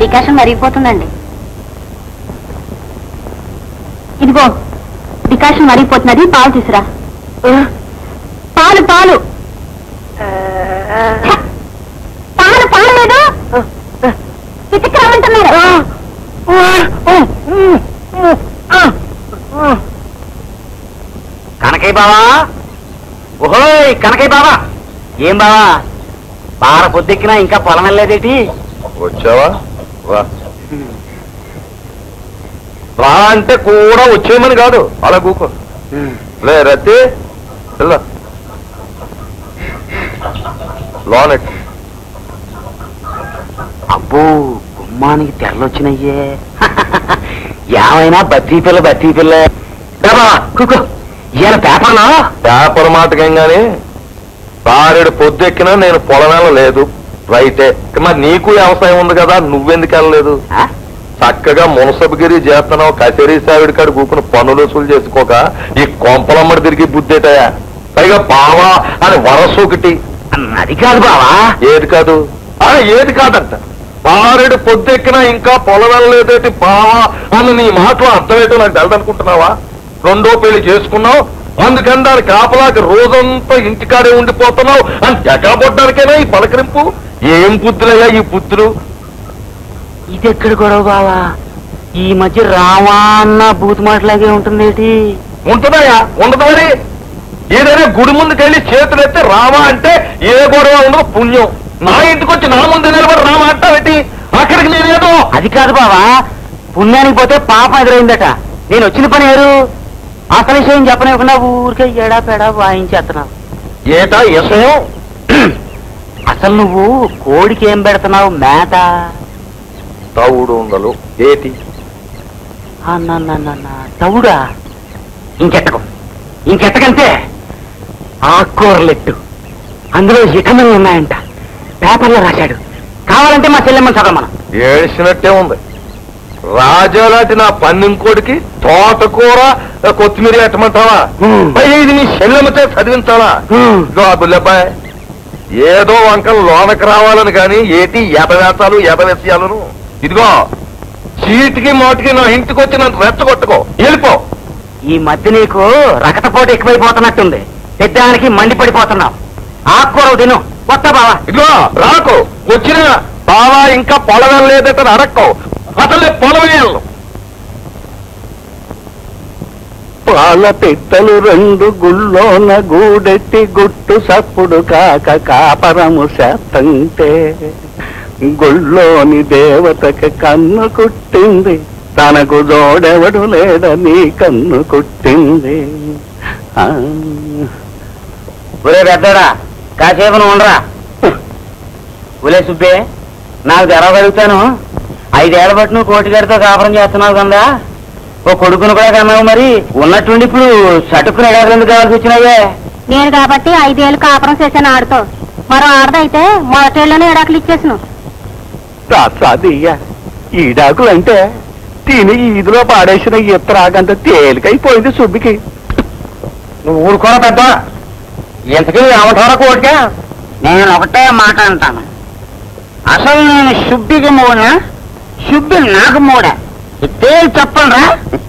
Decoction మరిగిపోతుందండి ఇదిగో decoction మరిగిపోతున్నది పాలు తీసురా పాలు పాలు ఛ! పాలు పాలు లేదు పితికిరమ్మంటున్నారు కనకయ్య బావా ఓహోయ్ కనకయ్య బావా ఏం బావా బార పొద్దెక్కినా ఇంకా పొలం వెళ్ళలేదేటి వచ్చావా రా రా అంటే కూడా వచ్చేయమని కాదు అలా కూకో లే రత్తి వెళ్దా లోనెట్ అబ్బో గుమ్మానికి తెరలొచ్చినయ్యే ఏమైనా బతీ పిల్ల బతీ పిల్ల బాబా కుకో ఈయన పేపర్లో పేపర్ మాటకేం గాని బారెడు పొద్దెక్కినా నేను పొలమేళ లేదు రైతే మరి నీకు వ్యవసాయం ఉంది కదా నువ్వెందుకు వెళ్ళలేదు ఆ? చక్కగా మునసబగిరి చేస్తున్నావు కచేరీ సావిడి కాడు కూకుని పనులు వసూలు చేసుకోక ఈ కొంపలమ్మడి తిరిగి బుద్ధేటయా పైగా బావా అని వరస ఒకటి అది కాదు బావా ఏది కాదు ఆ ఏది కాదంట బారెడు పొద్దెక్కినా ఇంకా పొలం వెళ్ళలేదేటి బావా అని నీ మాటలో అర్థమేటో నాకు తెలదనుకుంటున్నావా రెండో పెళ్లి చేసుకున్నావు అందుకని దాని కాపలాకి రోజంతా ఇంటికాడే ఉండిపోతున్నావు అని జగాబొడ్డానికైనా ఈ పలకరింపు ఏం బుద్ధులయ్యా ఈ బుద్ధులు ఇది ఎక్కడ గొడవ బావా ఈ మధ్య రావా అన్న బూత్ మాటలాగే ఉంటుందేటి ఉంటున్నాయా ఉండదు మరి ఏదైనా గుడి ముందుకెళ్ళి చేతులు ఎత్తే రామా అంటే ఏ గొడవ ఉండదు పుణ్యం నా ఇంటికి వచ్చి నా ముందు నిలబడి రామా అంటావేటి అక్కడికి నేనేదో అది కాదు బావా పుణ్యానికి పోతే పాపం ఎదురైందట నేను వచ్చిన పని ఏరు అసలు విషయం చెప్పనివ్వకుండా ఊరికే ఎడా పెడా వాయించేస్తున్నావు ఏటా విషయం అసలు నువ్వు కోడికి ఏం పెడుతున్నావు మేత తవుడు ఉండలు ఏటి అన్నన్నన్న తవుడా ఇంకెట్టకు ఇంకెట్టకంటే ఆకుకూరలెట్టు అందులో విటమిన్లు ఉన్నాయంట పేపర్లో రాశాడు కావాలంటే మా చెల్లెమ్మని చదవమను ఏడ్చినట్టే ఉంది రాజాలాంటి నా పన్నింకోడికి తోటకూర కొత్తిమీర ఎట్టమంటావా హ్మ్. పైగా ఇది నీ చెల్లెమ్మతే చదివించాలా హ్మ్. ఇదిగో ఆ బుల్లెబ్బాయ్ ఏదో వంకలు లోనకి రావాలని కానీ ఏటి ఎపవేతాలు ఎపవేశాలను ఇదిగో చీటికి మాటికి నా ఇంటికి వచ్చి నన్ను రెచ్చగొట్టుకో వెళ్ళిపో ఈ మధ్య నీకు రకతపోటు ఎక్కువైపోతున్నట్టుంది పెద్దానికి మండిపడిపోతున్నావు ఆకుకూర తిను కొత్త బావా ఇదిగో రాకు వచ్చిన బావా ఇంకా పొలం లేదట అడక్కో అసలే పొలం వేయను పాల పిట్టలు రెండు గుళ్ళోన గూడెట్టి గుట్టు సప్పుడు కాక కాపరము శాతంటే గుళ్ళోని దేవతకి కన్ను కుట్టింది తనకు జోడెవడు లేడని కన్ను కుట్టింది ఆ. ఒరే పెద్దడా కాసేపు నువ్వు ఉండరా ఒలే సుబ్బే నాకు తెరవగలుగుతాను ఐదేళ్ల బట్టి నువ్వు కోటిగారితో కాపురం చేస్తున్నావు కదా ఓ కొడుకును కూడా కన్నావు మరి ఉన్నట్టుండి ఇప్పుడు సటుక్కున ఎడగలేదు కావాల్సి వచ్చినావే నేను కాబట్టి ఐదేళ్ళు కాపురం చేశాను ఆడతో మరో ఆడదైతే మొదటేళ్ళలోనే ఎడాకులు ఇచ్చేసాను రాసాదియ్య ఈడాకులంటే తిని ఈదులో పాడేసిన ఇత్తరాగంత తేలికైపోయింది సుబ్బికి నువ్వు ఊరుకోన పెద్ద ఇంతకీ ఏమంటారా కోటిగా నేను ఒకటే మాట అంటాను అసలు నేను శుద్ధికి మూడా శుద్ధి నాకు మూడా ఇదే చెప్పండి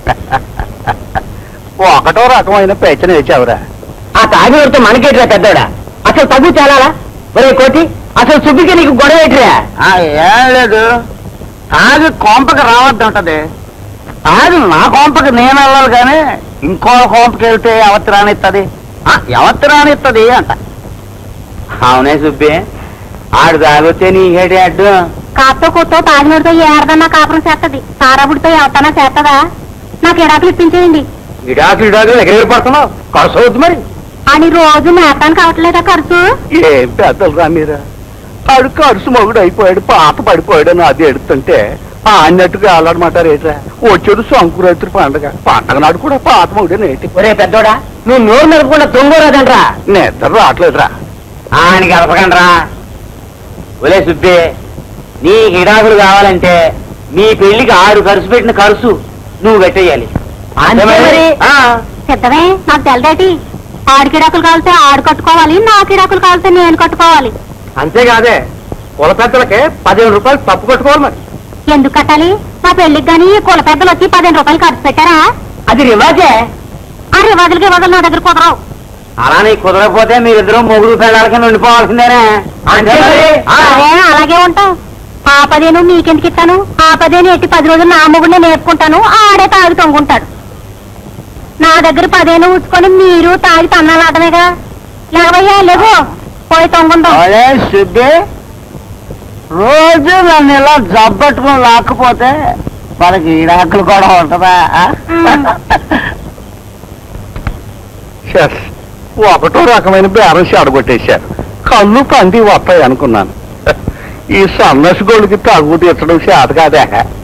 ఒకటో రకమైన పెచ్చన వేచావురా ఆ తాగిడితో మనకేట్రా పెద్దోడా అసలు తగ్గు చాలాలా ఒరే కోటి అసలు సుబ్బికి నీకు గొడవ ఏంట్రా ఏం లేదు తాగి కొంపకి రావద్దంటది తాగి నా కొంపకి నేను వెళ్ళాలి కానీ ఇంకో కొంపకి వెళ్తే ఎవత్తి రానిస్తుంది ఎవత్తి రానిస్తుంది అంట అవునే సుబ్బి ఆడు తాగొచ్చే నీకేటి అడ్డు కాపుతో కూతో తాగినడితో ఏడదన్నా కాపురం చేస్తది తారాబుడితో ఎవతన్నా చేస్తదా నాకు ఎడాకులు ఇప్పించేయండి ఇడాకు ఇడాకు ఎక్కడ పడుతున్నావు ఖర్చు అవుతుంది మరి అని రోజు మేతానికి అవట్లేదా ఖర్చు ఏం పెద్దలు రా మీరా ఆడు కడుసు మొగుడు అయిపోయాడు పాత పడిపోయాడు అని అది ఎడుతుంటే ఆ అన్నట్టుగా అలాడమంటారు ఏంట్రా వచ్చాడు సంకురాత్రి పండగ పండగ నాడు కూడా పాత మొగుడే నేటి ఒరే పెద్దోడా నువ్వు నోరు నడపకుండా తొంగోరాదంట్రా నిద్ర రావట్లేదురా ఆయన గడపకండ్రా ఒలే సుబ్బే నీ గిడాకులు కావాలంటే నీ పెళ్లికి ఆరు ఖర్చు పెట్టిన ఖర్చు నువ్వు పెట్టేయాలి అంతే మరి. ఆ, పెద్దవే నాకు తెలదేటి ఆడికిడాకులు కావాలితే ఆడు కట్టుకోవాలి నాకిడాకులు కావాలితే నేను కట్టుకోవాలి అంతేకాదే కుల పెద్దలకే పదిహేను రూపాయలు తప్పు కట్టుకోవాలి మరి ఎందుకు కట్టాలి మా పెళ్లికి గాని కుల పెద్దలు వచ్చి పదిహేను రూపాయలు ఖర్చు పెట్టారా అది రివాజే ఆ రివాజులకి వదలు నా దగ్గర కుదరవు అలా నీకు కుదరకపోతే మీరిద్దరూ మొగుడు పెళ్ళాలకి ఉండిపోవాల్సిందేనే అంతే మరి. ఆ. అరే అలాగే ఉంటాం ఆ పదేను మీకెందుకు ఇస్తాను ఆ పదేను ఎట్టి పది రోజులు నా మొగుడిని నేర్పుకుంటాను ఆడే తాగి తొంగుంటాడు నా దగ్గర పదేను ఉంచుకొని మీరు తాగి తన్నాలాటమేగా లేవయ్యా లేవు పోయి తొంగుందాం అదే సుబ్బి రోజు నన్ను ఇలా జబ్బట్టుకుని లాక్కుపోతే మనకి ఈడాకులు కూడా ఉంటుందా ఆ? షెస్ ఒకటో రకమైన బేరం చెడగొట్టేశారు కళ్ళు పంది వస్తాయి అనుకున్నాను ఈ సన్నసి గోళ్ళకి తగ్గు తీర్చడం చేత కాదే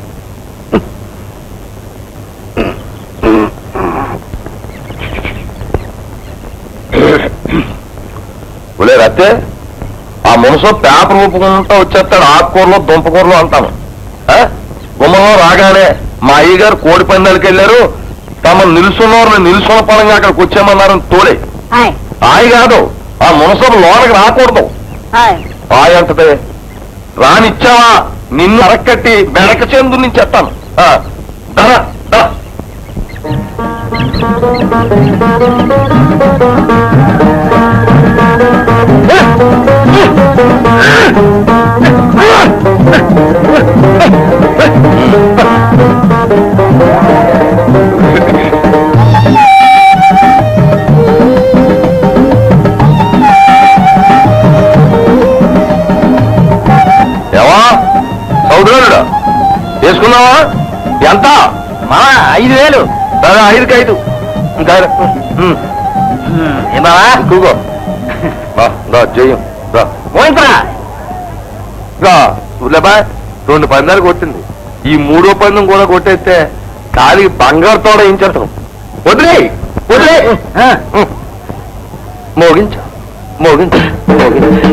ఒలే రత్తే ఆ మనసు పేపర్ ఊపుకుంటూ వచ్చేస్తాడు ఆకుకూరలు దుంపకూరలు అంటాను ఆ? గుమ్మంలో రాగానే మా అయ్యగారు కోడి పందాలకు వెళ్ళారు తమ నిలుసున్నవారు నిలుసున్న పరంగా అక్కడికి వచ్చామన్నారని తోలే ఆయ్, ఆయి కాదు ఆ మునసబు లోనకి రాకూడదు ఆయ్. ఆయి అంటదే రానిచ్చావా నిన్ను అరక్కట్టి బెడక చెందు నుంచి చెప్తాను ఆ, దా, దా. ఏవా సౌదరుడు చేసుకున్నావా ఎంత మా ఐదు వేలు సరే ఐదుకి ఐదు ఇంకా ఉమ్, ఏమావా కూకో రా, రా జయం రా పోయింపరా రా ఉల్లబా రెండు పందాలు కొట్టింది ఈ మూడో పందెం కూడా కొట్టేస్తే కాలికి బంగారు తోడ ఇంచేస్తాం వదిలే వదిలే ఉమ్. మోగించు మోగించు మోగించు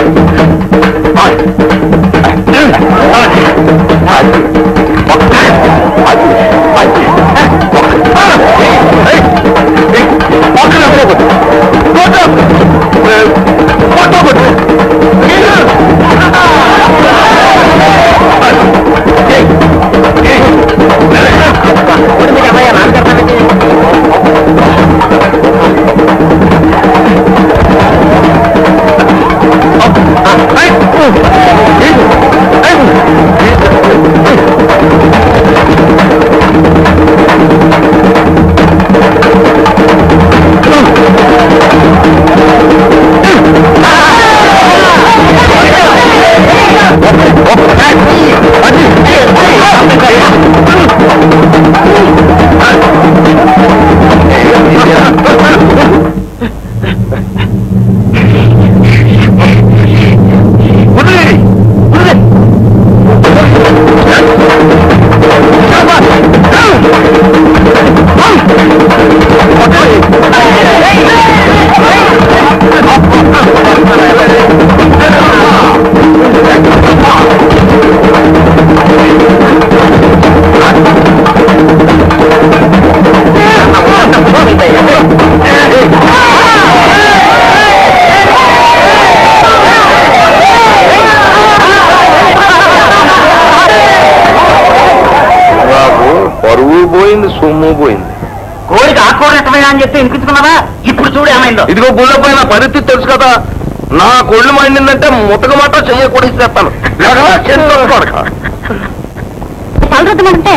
నాకు పరువు పోయింది సొమ్ము పోయింది కోడికి ఆకుకూర ఎట్టమైనా అని చెప్తే వినిపించుకున్నావా ఇప్పుడు చూడు ఏమైందో ఇదిగో గుళ్ళ పైన పరిస్థితి తెలుసు కదా నా కొళ్ళు మండిందంటే ముతక మాట చెయ్య కూడా ఇస్తాను తలరుద్దమంటే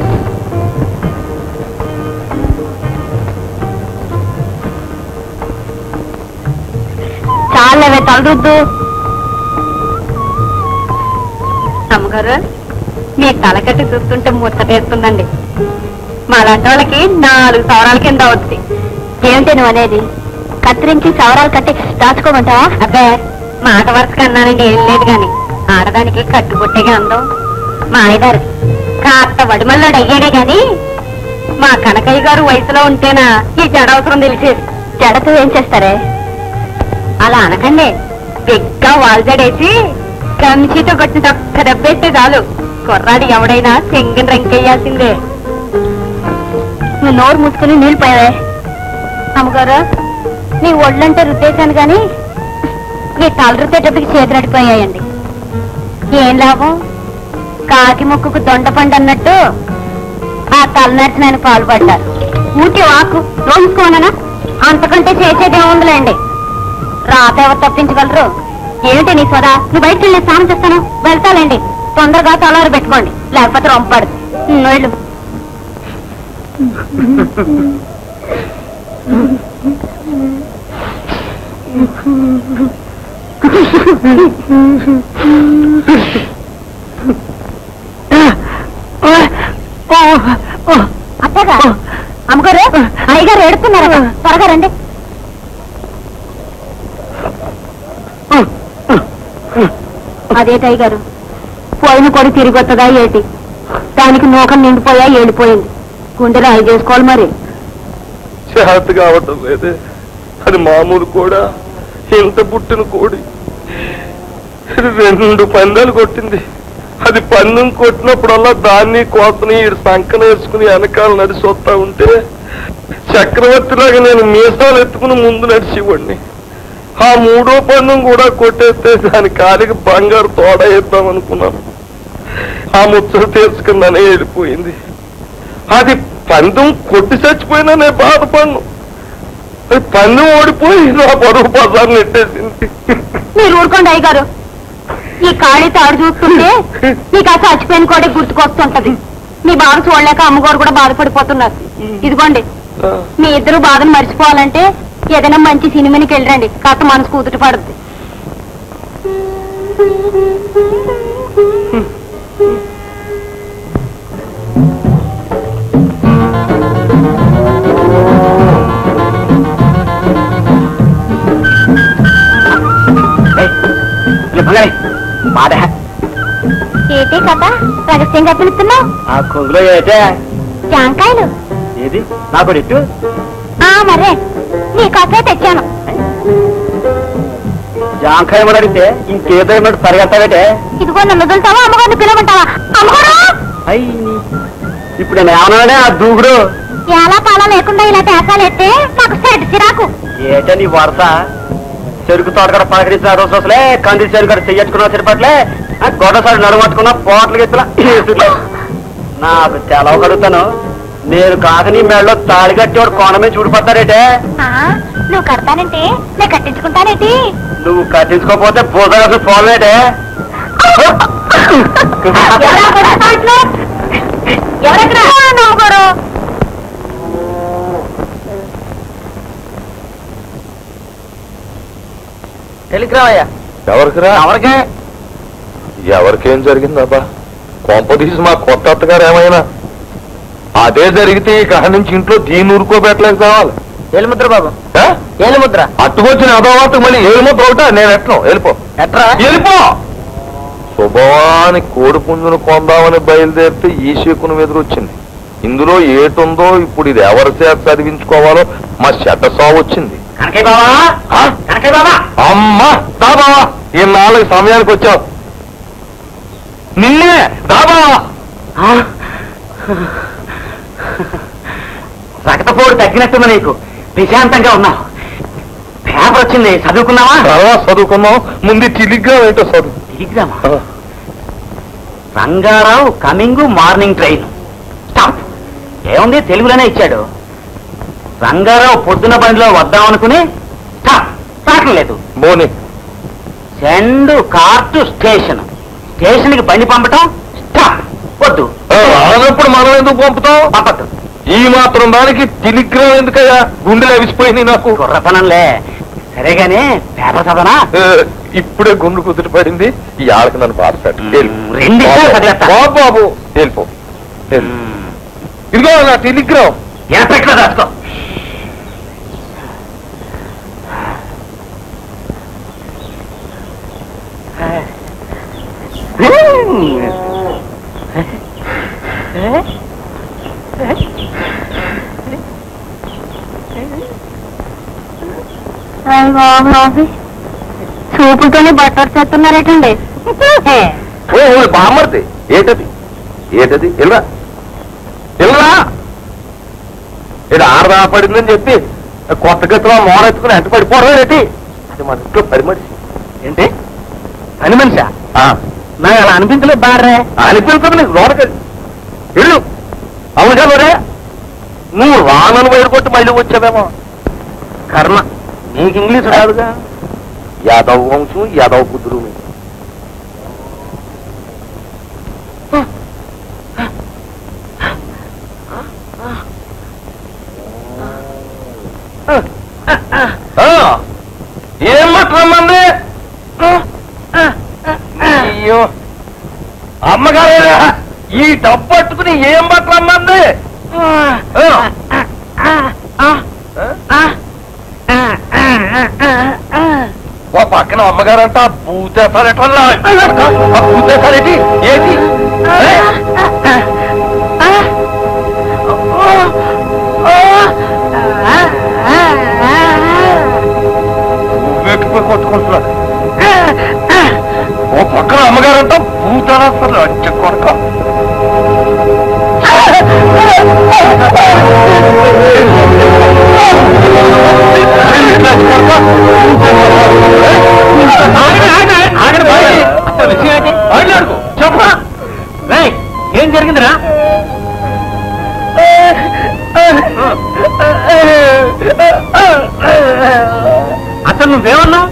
చాలేవే తలరుద్దు అమ్మగారు మీ తలకట్టి చూస్తుంటే ముచ్చటేస్తుందండి మాలాంటి వాళ్ళకి నాలుగు సవరాల కింద అవుతుంది ఏమిటి నువ్వు అనేది కత్తిరించి సవరాలు కట్టి దాచుకోమంటావా అబ్బే మాట వరుసగా అన్నానండి ఏం లేదు గాని ఆడదానికి కట్టుబొట్టేగా అందం మా ఆయగారు కాస్త వడిమల్లాడు అయ్యాడే గాని మా కనకయ్య గారు వయసులో ఉంటేనా ఈ జడ అవసరం తెలిసేది జడతో ఏం చేస్తారే అలా అనకండి బిగ్గా వాల్ జడేసి కంచితో కొట్టిన ఒక్క దెబ్బేస్తే చాలు కుర్రాడు ఎవడైనా చెంగిన రంకెయ్యాల్సిందే నువ్వు నోరు మూసుకుని నీళ్ళు పోయావే అమ్మగారు నీ ఒళ్ళంటే రుద్దేశాను గాని నీ తల రుద్దేటప్పటికి చేతులు అడిపోయాయండి ఏం లాభం కాకి ముక్కుకు దొండపండు అన్నట్టు ఆ తలనరిచిన ఆయన పాల్పడ్డారు ఊటి వాకు రోజుకోననా అంతకంటే చేసేదే ఉందిలేండి రాత ఎవరు తప్పించగలరు ఏమిటి నీ సోదా నువ్వు బయటకు వెళ్ళి స్నానం చేస్తాను వెళ్తాలేండి తొందరగా తలారు పెట్టుకోండి లేకపోతే రొంపడు వెళ్ళు అత్తగా అమ్మగారు అయ్యగారు ఏడుతున్నారా త్వరగా రండి అదేటి అయ్యగారు పోయిన కొడి తిరిగి వస్తుందా ఏటి దానికి నూకం నిండిపోయా ఏడిపోయింది గుండె రాయి చేసుకోవాలి మరి చేత కావటం లేదే అది మామూలు కూడా ఇంత పుట్టిన కోడి రెండు పందాలు కొట్టింది అది పందెం కొట్టినప్పుడల్లా దాన్ని కోతని ఈడు సంకన వేసుకుని వెనకాల నడిచి వస్తా ఉంటే చక్రవర్తిలాగా నేను మీసాలు ఎత్తుకుని ముందు నడిచేవాడిని ఆ మూడో పందెం కూడా కొట్టేస్తే దాని కాలికి బంగారు తోడ వేద్దాం అనుకున్నాను ఆ ముచ్చట తీర్చుకుందానే వెళ్ళిపోయింది అది పందెం కొట్టి చచ్చిపోయినా నేను బాధపడను అది పందెం ఓడిపోయి నా పరువు పదాన్ని నెట్టేసింది మీరు ఊరుకోండి అయ్యగారు ఈ ఖాళీ తాడు చూస్తుంటే మీకు ఆ చచ్చిపోయిన కోడి గుర్తుకొస్తుంటది మీ బాధ చూడలేక అమ్మగారు కూడా బాధపడిపోతున్నారు ఇదిగోండి మీ ఇద్దరు బాధను మర్చిపోవాలంటే ఏదైనా మంచి సినిమాకి వెళ్ళండి కాస్త మనసు కూతుటి పడుద్ది బాధ ఏటే కథ రహస్యంగా పిలుస్తున్నావు ఆ కొంగులో ఏటే జాంకాయలు ఏది నాకు ఇట్టు ఆ మరే నీ కథే తెచ్చాను జాంకాయ కూడా అడిగితే ఇంకేదో ఏమన్నా పరిగెత్తావేటే ఇదిగో నన్ను వదులుతావా అమ్మగారిని పిలవమంటావా అమ్మగారు అయ్యి ఇప్పుడు నేను ఏమన్నానే ఆ దూకుడు ఎలా పాలా లేకుండా ఇలా తేసాలెట్టే నాకు సెట్ చిరాకు ఏటే నీ వరస చెరుకు తోటకడ పలకరించిన రోజు అసలే కంది చెరుకు చెయ్యట్టుకున్నా సరిపట్లే గొడవసారి నడుమట్టుకున్నా పోట్లకి ఎత్తులా నాకు తెలవ కడుగుతాను నేను కాక నీ మెడలో తాళి కట్టేవాడు కోణమే చూడిపోతారేటే ఆ, నువ్వు కడతానంటే నేను కట్టించుకుంటానేటి నువ్వు కట్టించుకోకపోతే భూసాగం పోలేటే ఎవరా కొడతాంట్లో? ఎవరెక్కడ నవ్వుకోరు టెలిగ్రామయ్యా ఎవరికిరా ఎవరికే ఎవరికేం జరిగిందబ్బా కొంప తీసి మా కొత్త అత్తగారు ఏమైనా అదే జరిగితే ఇక నుంచి ఇంట్లో దీన్ని ఊరుకోబెట్టలేక కావాలి ఏలుముద్ర బాబు ఏలుముద్ర అట్టుకొచ్చిన అదోవాత మళ్ళీ ఏమో ఒకటా నేను ఎట్ను వెళ్ళిపో ఎట్రా వెళ్ళిపో శుభవాని కోడి పుంజును కొందామని బయలుదేరితే ఈ శకునం ఎదురొచ్చింది ఇందులో ఏటుందో ఇప్పుడు ఇది ఎవరి చేత చదివించుకోవాలో మా చెడ్డ సావు వచ్చింది కనకయ్య బాబా ఆ? కనకయ్య బాబా అమ్మా దాబావా ఈ నాలుగు సమయానికి వచ్చావు నిన్నే దాబావా రక్తపోటు తగ్గినట్టుంది నీకు ప్రశాంతంగా ఉన్నావు పేపర్ వచ్చింది చదువుకున్నావా తర్వాత చదువుకున్నాం ముందు చిలిగ్గా ఏంటో చదువు టెలిగ్రామా Rangarao coming morning train stop ఏముంది తెలుగులోనే ఇచ్చాడు రంగారావు పొద్దున బండిలో వద్దామనుకుని స్టాప్ రావట్లేదు బోని send car to station station కి బండి పంపటం స్టాప్ వద్దు రానప్పుడు మనం ఎందుకు పంపుతాం పంపద్దు ఈ మాత్రం దానికి టెలిగ్రామ్ ఎందుకయ్యా గుండెలు అవిసిపోయినాయి నాకు కుర్రతనంలే సరేగానే పేపర్ చదవనా ఏ, ఇప్పుడే గుండు కుదిరి పడింది ఈ ఆడకి నన్ను బాధ పెట్టు. వెళ్ళు. మ్మ్, రెండిసార్లు చదివేస్తా. బాబు బాబు వెళ్ళిపో వెళ్ళు. ఇదిగో నా టెలిగ్రామ్ ఎక్కడ రాసుకో చూపులతోనే బట్టర్ చేస్తున్నారేటండి ఓ ఓ, బామ్మర్ది ఏటది ఏటది వెళ్ళరా వెళ్ళరా ఇది ఆరదా పడిందని చెప్పి కొత్త గతిలో మోరెత్తుకుని ఎంత పడిపోవడం ఏంటి అది మన ఇంట్లో పడి మనిషి ఏంటి పని మనిషా నాకు అలా అనిపించలేదు బారే అనిపించదు నీకు లోనకి వెళ్ళు అవును కదా నువ్వు రానని వైరు కొట్టి మళ్ళీ వచ్చావేమో కర్మ నీకు ఇంగ్లీష్ రాదుగా యాదవ్ వంశం యాదవ్ బుద్ధులు ఏం మాట్లాడమంది అయ్యో అమ్మగారేరా ఈ డబ్బు పట్టుకుని ఏం మాట్లాడమంది ఓ పక్కన అమ్మగారంట భూతేసారెట్లా భూతేసారేటి ఏంటి ఏ? నువ్వెక్కిపోయి కొట్టుకుంటున్నా ఓ పక్కన అమ్మగారంట భూతారాస్తారు అచ్చ కొడక చెప్పా ఏం జరిగిందిరా అసలు నువ్వేమన్నావు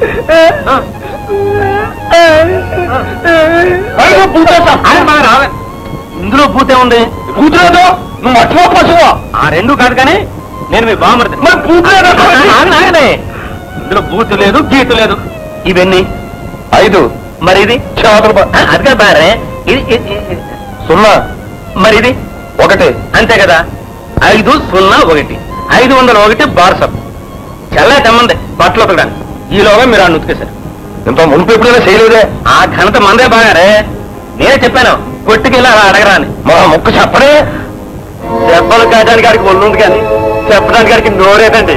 అయ్యో భూతేశం ఇందులో పూతే ఉంది భూతలేదు నువ్వు మర్చిపో పశువా ఆ రెండు కాదు కానీ నేను మీ బామర్ది మరి భూతలేదు ఆగండి, ఆగండి. ఇందులో బూతు లేదు గీత లేదు ఇవన్నీ ఐదు మరి ఇది చేతలు ప- అది కాదు బారే ఇది ఇది- ఇది- సున్నా మరి ఇది ఒకటి అంతే కదా ఐదు సున్నా ఒకటి ఐదు వందల ఒకటి బార్సప్ చల్ల తెమ్మంది బట్టలు ఉతకడానికి ఈలోగా మీరు ఆ ఉతికేశారు ఇంత మునుపు ఎప్పుడైనా చేయలేదే ఆ ఘనత మందే బాగారే నేనే చెప్పాను కొట్టుకెళ్ళి అలా అడగరా అని మా ముక్క చెప్పడే దెబ్బలు కాయడానికి గారికి ఒళ్ళుంది కానీ చెప్పడానికి గారికి నోరేదండి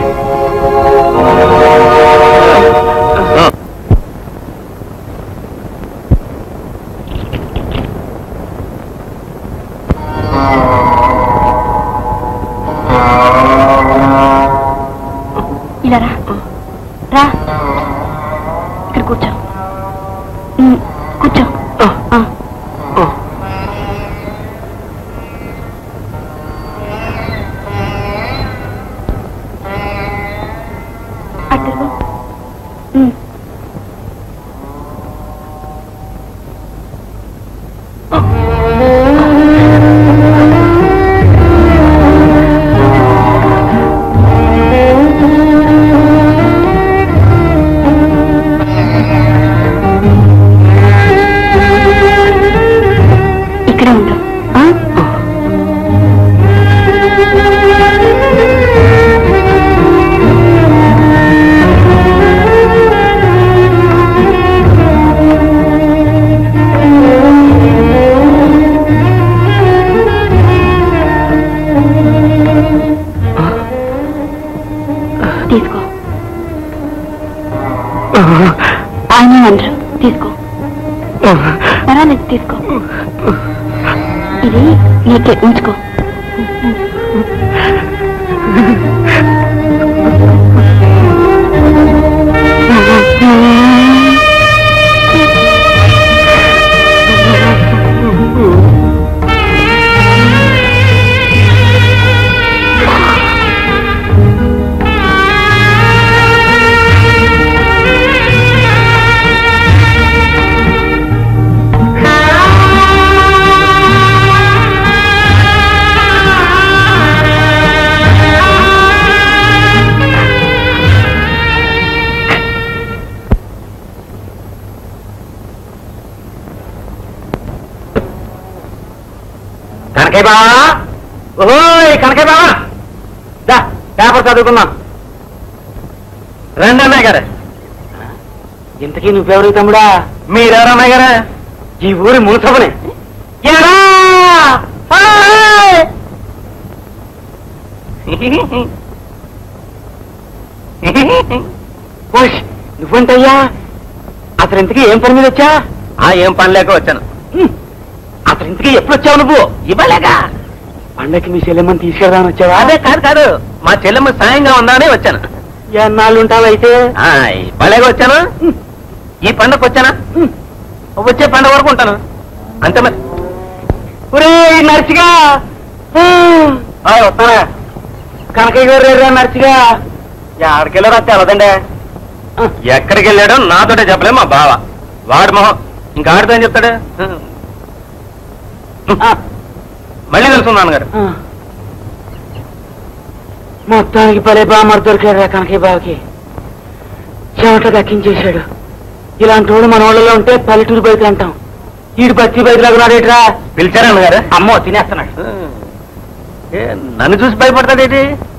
ఇలా రా రా ఇక్కడ కూర్చో ఉమ్, కూర్చో ఆ. అటు తిరుగు. ఉమ్. ఇక్కడే ఉండు ఆ? తీసుకో ఆయన అనరు తీసుకో పర్వాలేదు తీసుకో ఇది నీకే ఉంచుకో కనకయ్య బావా ఓయ్ కనకయ్య బావా దా పేపర్ చదువుకుందాం రండి అన్నయ్య గారు ఇంతకీ నువ్వెవరు తమ్ముడా మీరెవరు అన్నయ్య గారా ఈ ఊరి మునసభని ఎరా! హాయ్! ఓష్, నువ్వేంటయ్యా అసలు ఇంతకీ ఏం పని మీద వచ్చా ఆ ఏం పని లేక వచ్చాను అసలు ఇంతకీ ఎప్పుడు వచ్చావు నువ్వు ఇవ్వలేగా పండక్కి మీ చెల్లెమ్మని తీసుకెళ్దామని వచ్చావా అదే కాదు కాదు మా చెల్లెమ్మ సాయంగా ఉందామని వచ్చాను ఎన్నాళ్ళు ఉంటావైతే ఇవ్వలేగా వచ్చాను ఈ పండగ వచ్చానా వచ్చే పండుగ వరకు ఉంటాను అంతే మరి ఒరే నర్సిగా వస్తానా కనకయ్య గారు రేరా నర్సిగా ఎక్కడికి వెళ్ళారో తెలదండి ఎక్కడికి వెళ్ళాడో నాతోటే చెప్పలే మా బావ వాడు మొహం ఇంకా ఆడితో ఏం చెప్తాడు మళ్ళీ తెలుసుకున్నాను గారు మొత్తానికి పలే బామర్ దొరికాడు కనకయ్య బావకి చెమట దక్కించేశాడు ఇలాంటి వాడు మన ఊళ్ళలో ఉంటే పల్లెటూరు బయట అంటాం ఈడు బత్తి బయటలాగా ఉన్నాడేట్రా పిలిచారా అన్నగారు అమ్మో తినేస్తున్నాడు ఏ, నన్ను చూసి భయపడతాడేటి